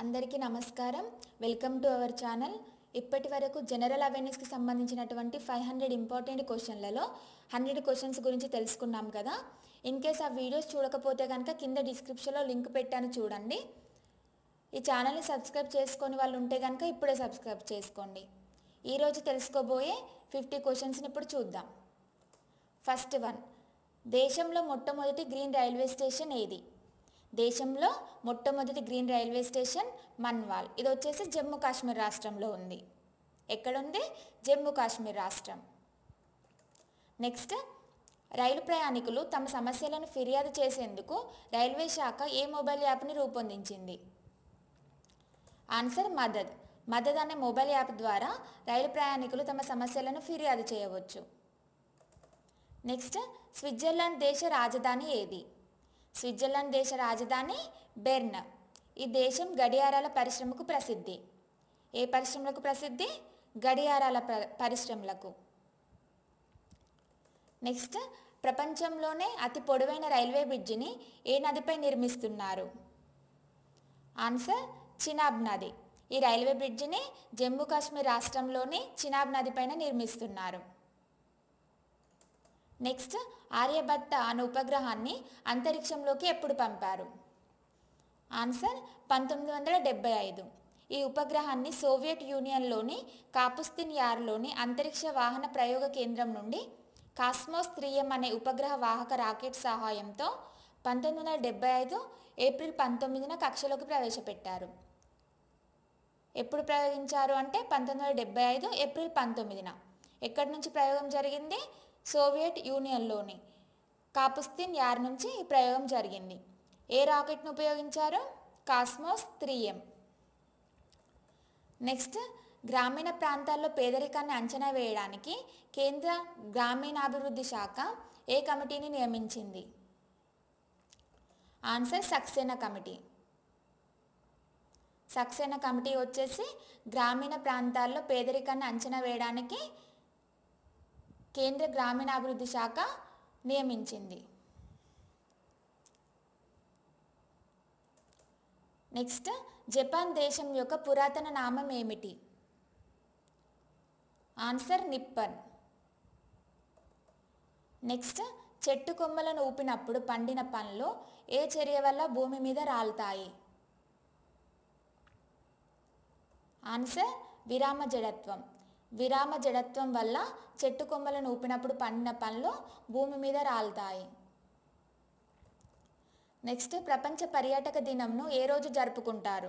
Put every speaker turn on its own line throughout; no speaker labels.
అందరికీ నమస్కారం welcome to our channel ఇప్పటి వరకు జనరల్ అవేర్నెస్కి సంబంధించినటువంటి ఫైవ్ హండ్రెడ్ ఇంపార్టెంట్ క్వశ్చన్లలో హండ్రెడ్ క్వశ్చన్స్ గురించి తెలుసుకున్నాం కదా ఇన్ కేస్ ఆ వీడియోస్ చూడకపోతే కనుక కింద డిస్క్రిప్షన్లో లింక్ పెట్టాను చూడండి ఈ ఛానల్ని సబ్స్క్రైబ్ చేసుకొని వాళ్ళు ఉంటే కనుక ఇప్పుడే సబ్స్క్రైబ్ చేసుకోండి ఈరోజు తెలుసుకోబోయే ఫిఫ్టీ క్వశ్చన్స్ని ఇప్పుడు చూద్దాం ఫస్ట్ వన్ దేశంలో మొట్టమొదటి గ్రీన్ రైల్వే స్టేషన్ ఏది దేశంలో మొట్టమొదటి గ్రీన్ రైల్వే స్టేషన్ మన్వాల్ ఇది వచ్చేసి జమ్మూ కాశ్మీర్ రాష్ట్రంలో ఉంది ఎక్కడుంది జమ్మూ కాశ్మీర్ రాష్ట్రం నెక్స్ట్ రైలు ప్రయాణికులు తమ సమస్యలను ఫిర్యాదు చేసేందుకు రైల్వే శాఖ ఏ మొబైల్ యాప్ని రూపొందించింది ఆన్సర్ మదద్ మదద్ అనే మొబైల్ యాప్ ద్వారా రైలు ప్రయాణికులు తమ సమస్యలను ఫిర్యాదు చేయవచ్చు నెక్స్ట్ స్విట్జర్లాండ్ దేశ రాజధాని ఏది స్విట్జర్లాండ్ దేశ రాజధాని బెర్న్ ఈ దేశం గడియారాల పరిశ్రమకు ప్రసిద్ధి ఏ పరిశ్రమలకు ప్రసిద్ధి గడియారాల ప్ర- పరిశ్రమలకు నెక్స్ట్ ప్రపంచంలోనే అతి పొడవైన రైల్వే బ్రిడ్జిని ఏ నదిపై నిర్మిస్తున్నారు ఆన్సర్ చినాబ్ నది ఈ రైల్వే బ్రిడ్జిని జమ్మూ కాశ్మీర్ రాష్ట్రంలోని చినాబ్ నది పైన నిర్మిస్తున్నారు నెక్స్ట్ ఆర్యభట్ట అనే ఉపగ్రహాన్ని అంతరిక్షంలోకి ఎప్పుడు పంపారు ఆన్సర్ పంతొమ్మిది వందల డెబ్బై ఐదు ఈ ఉపగ్రహాన్ని సోవియట్ యూనియన్లోని కాపుస్తిన్ యార్లోని అంతరిక్ష వాహన ప్రయోగ కేంద్రం నుండి కాస్మోస్ త్రీఎం అనే ఉపగ్రహ వాహక రాకెట్ సహాయంతో పంతొమ్మిది వందల డెబ్బై ఐదు ఏప్రిల్ పంతొమ్మిదిన కక్షలోకి ప్రవేశపెట్టారు ఎప్పుడు ప్రయోగించారు అంటే పంతొమ్మిది వందల డెబ్బై ఐదు ఏప్రిల్ పంతొమ్మిదిన ఎక్కడి నుంచి ప్రయోగం జరిగింది సోవియట్ యూనియన్లోని కాపుస్తిన్ యార్ నుంచి ఈ ప్రయోగం జరిగింది ఏ రాకెట్ను ఉపయోగించారు కాస్మోస్ త్రీ ఎం నెక్స్ట్ గ్రామీణ ప్రాంతాల్లో పేదరికాన్ని అంచనా వేయడానికి కేంద్ర గ్రామీణాభివృద్ధి శాఖ ఏ కమిటీని నియమించింది answer Saxena committee Saxena committee వచ్చేసి గ్రామీణ ప్రాంతాల్లో పేదరికాన్ని అంచనా వేయడానికి కేంద్ర గ్రామీణాభివృద్ధి శాఖ నియమించింది నెక్స్ట్ జపాన్ దేశం యొక్క పురాతన నామం ఏమిటి ఆన్సర్ నిప్పన్ నెక్స్ట్ చెట్టు కొమ్మలను ఊపినప్పుడు పండిన పండ్లు ఏ చర్య వల్ల భూమి మీద రాలుతాయి ఆన్సర్ విరామ జడత్వం విరామ జడత్వం వల్ల చెట్టు కొమ్మలను ఊపినప్పుడు పండిన పండ్లు భూమి మీద రాలుతాయి నెక్స్ట్ ప్రపంచ పర్యాటక దినంను ఏ రోజు జరుపుకుంటారు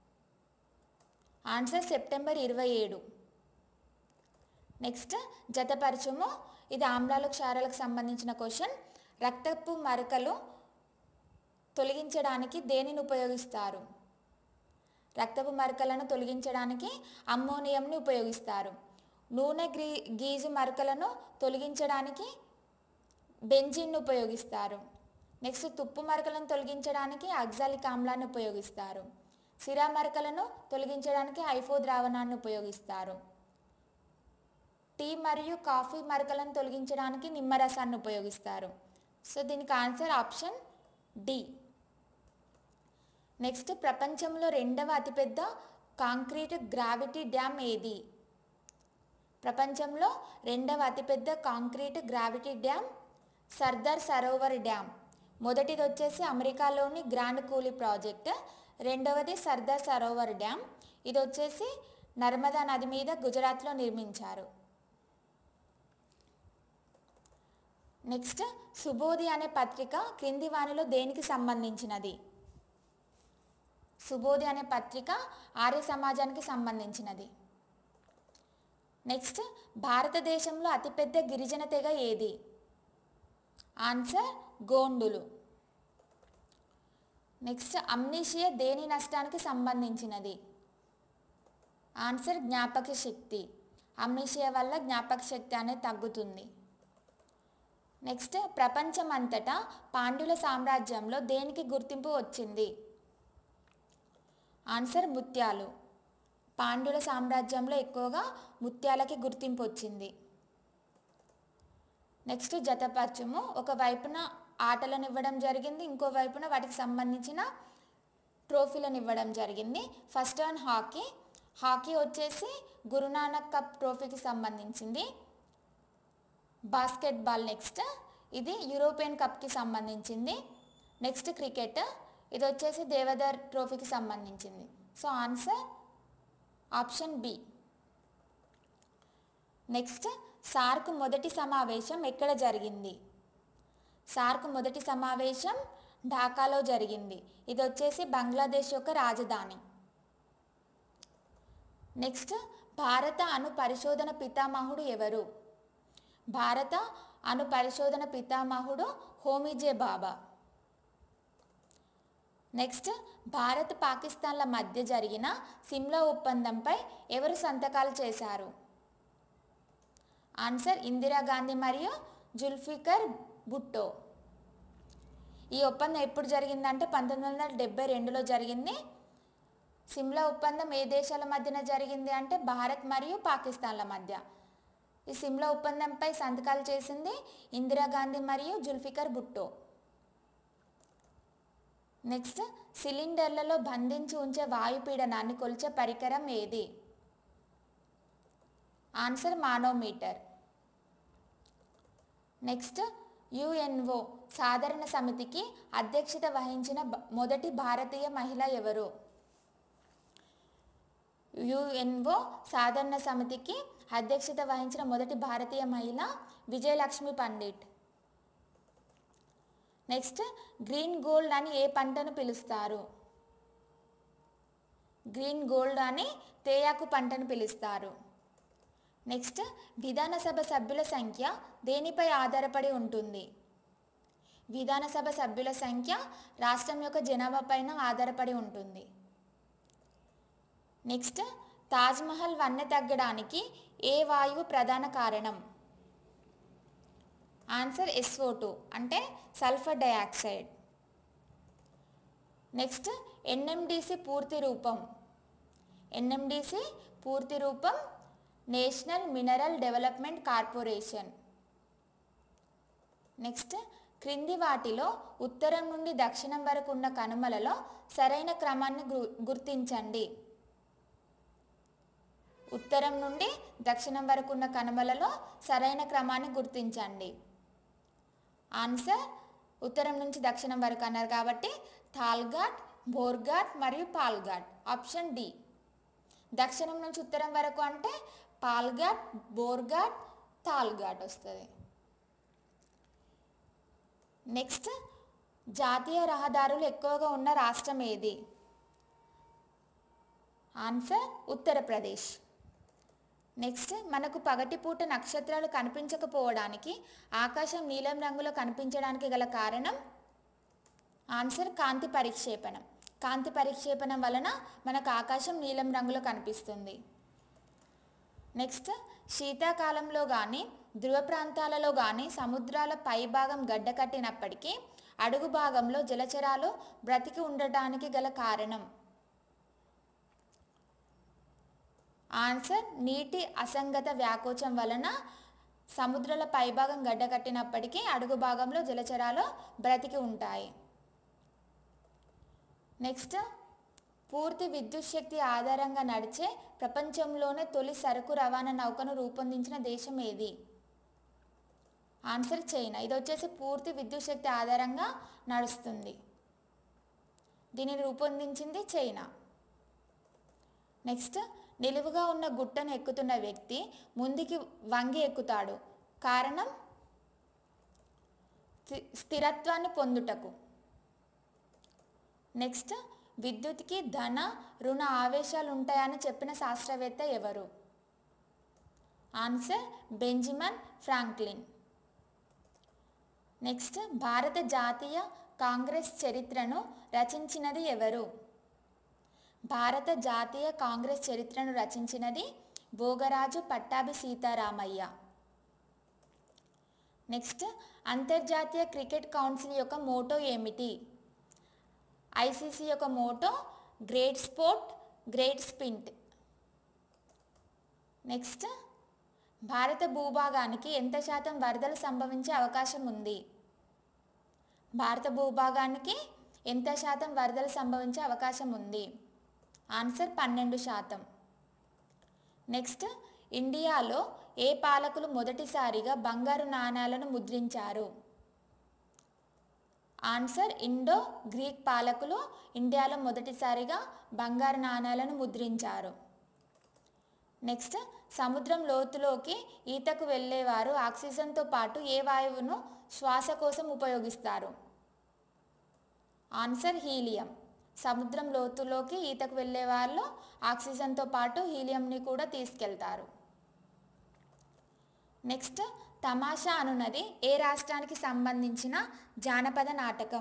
ఆన్సర్ సెప్టెంబర్ ఇరవై ఏడు నెక్స్ట్ జతపరచుము ఇది ఆమ్లాలు క్షారాలకు సంబంధించిన క్వశ్చన్ రక్తపు మరకలు తొలగించడానికి దేనిని ఉపయోగిస్తారు రక్తపు మరకలను తొలగించడానికి అమ్మోనియంని ఉపయోగిస్తారు నూనె గ్రీ గీజు మరకలను తొలగించడానికి బెంజిన్ను ఉపయోగిస్తారు నెక్స్ట్ తుప్పు మరకలను తొలగించడానికి అగ్జాలిక్ ఆమ్లాన్ని ఉపయోగిస్తారు సిరా మరకలను తొలగించడానికి ఐఫో ద్రావణాన్ని ఉపయోగిస్తారు టీ మరియు కాఫీ మరకలను తొలగించడానికి నిమ్మరసాన్ని ఉపయోగిస్తారు సో దీనికి ఆన్సర్ ఆప్షన్ డి నెక్స్ట్ ప్రపంచంలో రెండవ అతిపెద్ద కాంక్రీట్ గ్రావిటీ డ్యామ్ ఏది ప్రపంచంలో రెండవ అతిపెద్ద concrete gravity dam Sardar Sarovar dam మొదటిది వచ్చేసి అమెరికాలోని గ్రాండ్ కూలీ ప్రాజెక్ట్ రెండవది సర్దార్ సరోవర్ డ్యామ్ ఇది వచ్చేసి నర్మదా నది మీద గుజరాత్లో నిర్మించారు నెక్స్ట్ సుబోధి అనే పత్రిక క్రింది వానిలో దేనికి సంబంధించినది సుబోధి అనే పత్రిక ఆర్య సమాజానికి సంబంధించినది నెక్స్ట్ భారతదేశంలో అతిపెద్ద గిరిజన తెగ ఏది ఆన్సర్ గోండులు నెక్స్ట్ అమ్నీషియా దేని నష్టానికి సంబంధించినది ఆన్సర్ జ్ఞాపక శక్తి అమ్నీషియా వల్ల జ్ఞాపక శక్తి అనేది తగ్గుతుంది నెక్స్ట్ ప్రపంచం అంతటా పాండ్యుల సామ్రాజ్యంలో దేనికి గుర్తింపు వచ్చింది ఆన్సర్ ముత్యాలు పాండ్యుల సామ్రాజ్యంలో ఎక్కువగా ముత్యాలకి గుర్తింపు వచ్చింది నెక్స్ట్ జతపరచము ఒక వైపున ఆటలను ఇవ్వడం జరిగింది ఇంకో వైపున వాటికి సంబంధించిన ట్రోఫీ ట్రోఫీలను ఇవ్వడం జరిగింది ఫస్ట్ వన్ హాకీ హాకీ వచ్చేసి గురునానక్ కప్ ట్రోఫీకి సంబంధించింది బాస్కెట్బాల్ నెక్స్ట్ ఇది యూరోపియన్ కప్కి సంబంధించింది నెక్స్ట్ క్రికెట్ ఇది వచ్చేసి దేవదర్ ట్రోఫీకి సంబంధించింది so answer option B next SAARC మొదటి సమావేశం ఎక్కడ జరిగింది సార్క్ మొదటి సమావేశం ఢాకాలో జరిగింది ఇది వచ్చేసి బంగ్లాదేశ్ యొక్క రాజధాని నెక్స్ట్ భారత అణు పరిశోధన పితామహుడు ఎవరు భారత అణు పరిశోధన పితామహుడు హోమిజే బాబా నెక్స్ట్ భారత్ పాకిస్తాన్ల మధ్య జరిగిన సిమ్లా ఒప్పందంపై ఎవరు సంతకాలు చేశారు ఆన్సర్ ఇందిరాగాంధీ మరియు జుల్ఫికర్ భుట్టో ఈ ఒప్పందం ఎప్పుడు జరిగిందంటే పంతొమ్మిది వందల డెబ్బై రెండులో జరిగింది సిమ్లా ఒప్పందం ఏ దేశాల మధ్యన జరిగింది అంటే భారత్ మరియు పాకిస్తాన్ల మధ్య ఈ సిమ్లా ఒప్పందంపై సంతకాలు చేసింది ఇందిరాగాంధీ మరియు జుల్ఫికర్ భుట్టో నెక్స్ట్ సిలిండర్లలో బంధించి ఉంచే వాయుపీడనాన్ని కొలిచే పరికరం ఏది ఆన్సర్ మానోమీటర్ నెక్స్ట్ యుఎన్ఓ సాధారణ సమితికి అధ్యక్షత వహించిన బ- మొదటి భారతీయ మహిళ ఎవరు యుఎన్ఓ సాధారణ సమితికి అధ్యక్షత వహించిన మొదటి భారతీయ మహిళ Vijayalakshmi Pandit next green gold అని ఏ పంటను పిలుస్తారు గ్రీన్ గోల్డ్ అని తేయాకు పంటను పిలుస్తారు నెక్స్ట్ విధానసభ సభ్యుల సంఖ్య దేనిపై ఆధారపడి ఉంటుంది విధానసభ సభ్యుల సంఖ్య రాష్ట్రం యొక్క జనాభా పైన ఆధారపడి ఉంటుంది నెక్స్ట్ తాజ్మహల్ వన్నె తగ్గడానికి ఏ వాయువు ప్రధాన కారణం ఆన్సర్ ఎస్ఓ టూ అంటే సల్ఫర్ డయాక్సైడ్ నెక్స్ట్ ఎన్ఎండిసి పూర్తి రూపం ఎన్ఎండిసి పూర్తి రూపం national mineral development corporation next క్రింది వాటిలో ఉత్తరం నుండి దక్షిణం వరకు ఉన్న కనుమలలో సరైన క్రమాన్ని గు- గుర్తించండి ఉత్తరం నుండి దక్షిణం వరకు ఉన్న కనుమలలో సరైన క్రమాన్ని గుర్తించండి ఆన్సర్ ఉత్తరం నుంచి దక్షిణం వరకు అన్నారు కాబట్టి థాల్ఘాట్ బోర్ఘాట్ మరియు పాల్ఘాట్ ఆప్షన్ డి దక్షిణం నుంచి ఉత్తరం వరకు అంటే పాల్ఘాట్ బోర్ఘాట్ తాల్ఘాట్ వస్తుంది నెక్స్ట్ జాతీయ రహదారులు ఎక్కువగా ఉన్న రాష్ట్రం ఏది ఆన్సర్ ఉత్తరప్రదేశ్ నెక్స్ట్ మనకు పగటిపూట నక్షత్రాలు కనిపించకపోవడానికి ఆకాశం నీలం రంగులో కనిపించడానికి గల కారణం ఆన్సర్ కాంతి పరిక్షేపణం కాంతి పరిక్షేపణం వలన మనకు ఆకాశం నీలం రంగులో కనిపిస్తుంది నెక్స్ట్ శీతాకాలంలో కానీ ధ్రువ ప్రాంతాలలో కానీ సముద్రాల పైభాగం గడ్డ కట్టినప్పటికీ అడుగు భాగంలో జలచరాలు బ్రతికి ఉండటానికి గల కారణం ఆన్సర్ నీటి అసంగత వ్యాకోచం వలన సముద్రాల పైభాగం గడ్డ కట్టినప్పటికీ అడుగు భాగంలో జలచరాలు బ్రతికి ఉంటాయి నెక్స్ట్ పూర్తి విద్యుత్ శక్తి ఆధారంగా నడిచే ప్రపంచంలోనే తొలి సరుకు రవాణా నౌకను రూపొందించిన దేశం ఏది ఆన్సర్ చైనా ఇది వచ్చేసి పూర్తి విద్యుత్ శక్తి ఆధారంగా నడుస్తుంది దీనిని రూపొందించింది చైనా నెక్స్ట్ నిలువుగా ఉన్న గుట్టను ఎక్కుతున్న వ్యక్తి ముందుకి వంగి ఎక్కుతాడు కారణం స్థి- స్థిరత్వాన్ని పొందుటకు నెక్స్ట్ విద్యుత్కి ధన రుణ ఆవేశాలు ఉంటాయని చెప్పిన శాస్త్రవేత్త ఎవరు ఆన్సర్ బెంజమిన్ ఫ్రాంక్లిన్ నెక్స్ట్ భారత జాతీయ కాంగ్రెస్ చరిత్రను రచించినది ఎవరు భారత జాతీయ కాంగ్రెస్ చరిత్రను రచించినది భోగరాజు పట్టాభి సీతారామయ్య నెక్స్ట్ అంతర్జాతీయ క్రికెట్ కౌన్సిల్ యొక్క మోటో ఏమిటి ఐసీసీ యొక్క motto great sport great spirit next భారత భూభాగానికి ఎంత శాతం వరదలు సంభవించే అవకాశం ఉంది భారత భూభాగానికి ఎంత శాతం వరదలు సంభవించే అవకాశం ఉంది ఆన్సర్ పన్నెండు శాతం నెక్స్ట్ ఇండియాలో ఏ పాలకులు మొదటిసారిగా బంగారు నాణాలను ముద్రించారు ఆన్సర్ ఇండో గ్రీక్ పాలకులు ఇండియాలో మొదటిసారిగా బంగారు నాణాలను ముద్రించారు నెక్స్ట్ సముద్రం లోతులోకి ఈతకు వెళ్ళేవారు ఆక్సిజన్తో పాటు ఏ వాయువును శ్వాస కోసం ఉపయోగిస్తారు ఆన్సర్ హీలియం సముద్రం లోతులోకి ఈతకు వెళ్ళే వాళ్ళు ఆక్సిజన్తో పాటు హీలియంని కూడా తీసుకెళ్తారు నెక్స్ట్ తమాషా అనున్నది ఏ రాష్ట్రానికి సంబంధించిన జానపద నాటకం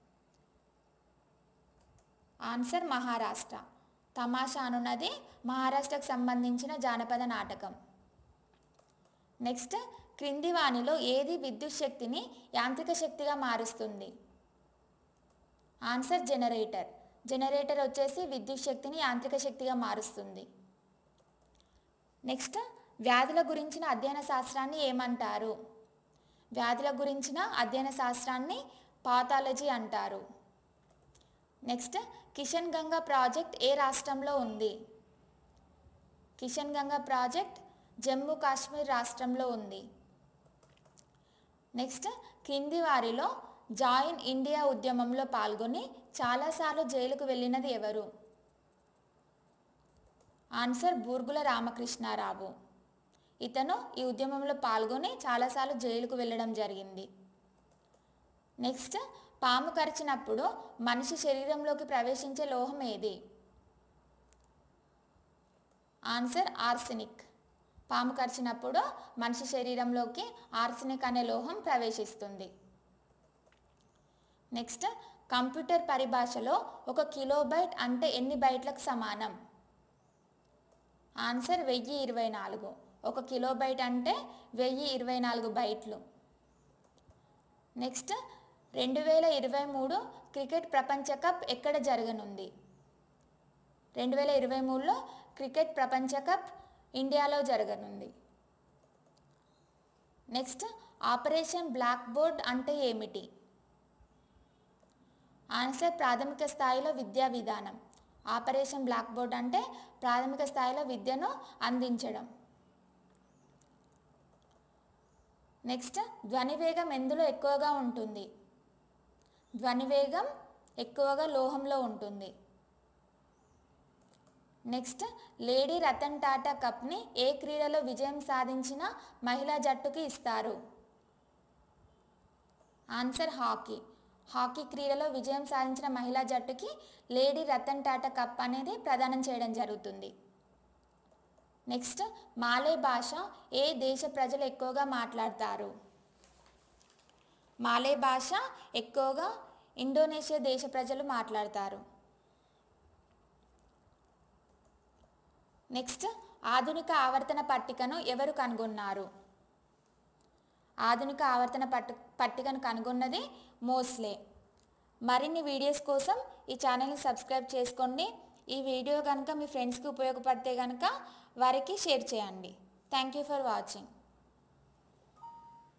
ఆన్సర్ మహారాష్ట్ర తమాషా అనున్నది మహారాష్ట్రకు సంబంధించిన జానపద నాటకం నెక్స్ట్ క్రింది వాణిలో ఏది విద్యుత్ శక్తిని యాంత్రిక శక్తిగా మారుస్తుంది ఆన్సర్ జనరేటర్ జనరేటర్ వచ్చేసి విద్యుత్ శక్తిని యాంత్రిక శక్తిగా మారుస్తుంది నెక్స్ట్ వ్యాధుల గురించిన అధ్యయన శాస్త్రాన్ని ఏమంటారు వ్యాధుల గురించిన అధ్యయన శాస్త్రాన్ని పాథాలజీ అంటారు నెక్స్ట్ కిషన్ గంగా ప్రాజెక్ట్ ఏ రాష్ట్రంలో ఉంది కిషన్ గంగా ప్రాజెక్ట్ జమ్మూ కాశ్మీర్ రాష్ట్రంలో ఉంది నెక్స్ట్ కింది వారిలో జాయిన్ ఇండియా ఉద్యమంలో పాల్గొని చాలాసార్లు జైలుకు వెళ్ళినది ఎవరు ఆన్సర్ బూర్గుల రామకృష్ణారావు ఇతను ఈ ఉద్యమంలో పాల్గొని చాలాసార్లు జైలుకు వెళ్ళడం జరిగింది నెక్స్ట్ పాము కరిచినప్పుడు మనిషి శరీరంలోకి ప్రవేశించే లోహం ఏది ఆన్సర్ ఆర్సెనిక్ పాము కరిచినప్పుడు మనిషి శరీరంలోకి ఆర్సెనిక్ అనే లోహం ప్రవేశిస్తుంది నెక్స్ట్ కంప్యూటర్ పరిభాషలో ఒక కిలోబైట్ అంటే ఎన్ని బైట్లకు సమానం ఆన్సర్ వెయ్యి ఇరవై నాలుగు ఒక కిలోబైట్ అంటే వెయ్యి ఇరవై నాలుగు బైట్లు నెక్స్ట్ రెండు వేల ఇరవై మూడు క్రికెట్ ప్రపంచ కప్ ఎక్కడ జరగనుంది రెండు వేల ఇరవై మూడులో క్రికెట్ ప్రపంచ కప్ ఇండియాలో జరగనుంది నెక్స్ట్ ఆపరేషన్ బ్లాక్ బోర్డ్ అంటే ఏమిటి ఆన్సర్ ప్రాథమిక స్థాయిలో విద్యా విధానం ఆపరేషన్ బ్లాక్ బోర్డ్ అంటే ప్రాథమిక స్థాయిలో విద్యను అందించడం నెక్స్ట్ ధ్వని వేగం ఎందులో ఎక్కువగా ఉంటుంది ధ్వని వేగం ఎక్కువగా లోహంలో ఉంటుంది నెక్స్ట్ లేడీ రతన్ టాటా కప్ని ఏ క్రీడలో విజయం సాధించిన మహిళా జట్టుకి ఇస్తారు ఆన్సర్ హాకీ హాకీ క్రీడలో విజయం సాధించిన మహిళా జట్టుకి లేడీ రతన్ టాటా కప్ అనేది ప్రదానం చేయడం జరుగుతుంది నెక్స్ట్ మాలే భాష ఏ దేశ ప్రజలు ఎక్కువగా మాట్లాడతారు మాలే భాష ఎక్కువగా ఇండోనేషియా దేశ ప్రజలు మాట్లాడతారు నెక్స్ట్ ఆధునిక ఆవర్తన పట్టికను ఎవరు కనుగొన్నారు ఆధునిక ఆవర్తన పట్టు పట్టికను కనుగొన్నది మోస్లే మరిన్ని వీడియోస్ కోసం ఈ ఛానల్ని సబ్స్క్రైబ్ చేసుకోండి ఈ వీడియో కనుక మీ ఫ్రెండ్స్కి ఉపయోగపడితే కనుక వారికి షేర్ చేయండి థ్యాంక్ యూ ఫర్ వాచింగ్